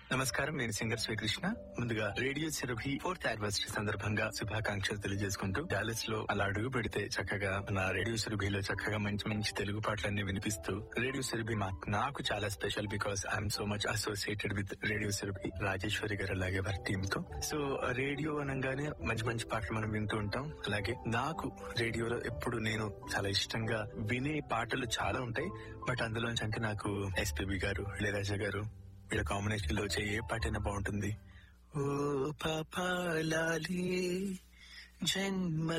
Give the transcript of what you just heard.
నమస్కారం నేను సింగర్ శ్రీకృష్ణ ముందుగా రేడియో సిరభి ఫోర్త్ యానివర్సరీ సందర్భంగా శుభాకాంక్షలు తెలియజేసుకుంటూ డాలస్ లో అలా అడుగు పెడితే చక్కగా నా రేడియో సిరభిలో చక్కగా మంచి మంచి తెలుగు పాటలన్నీ వినిపిస్తూ రేడియో సిరభి నాకు చాలా special because I'm so much associated with radio Sirabhi Rajeshwari garu అలాగే వారి టీమ్ తో సో రేడియో అనగానే మంచి మంచి పాటలు మనం వింటూ ఉంటాం అలాగే నాకు రేడియోలో ఎప్పుడు నేను చాలా ఇష్టంగా వినే పాటలు చాలా ఉంటాయి బట్ అందులోంచి అంటే నాకు ఎస్పీబి గారు ఇళయరాజా గారు వీళ్ళ కాంబినేషన్ లో వచ్చే ఏ పాటైనా బాగుంటుంది ఓ పాపాలి జన్మ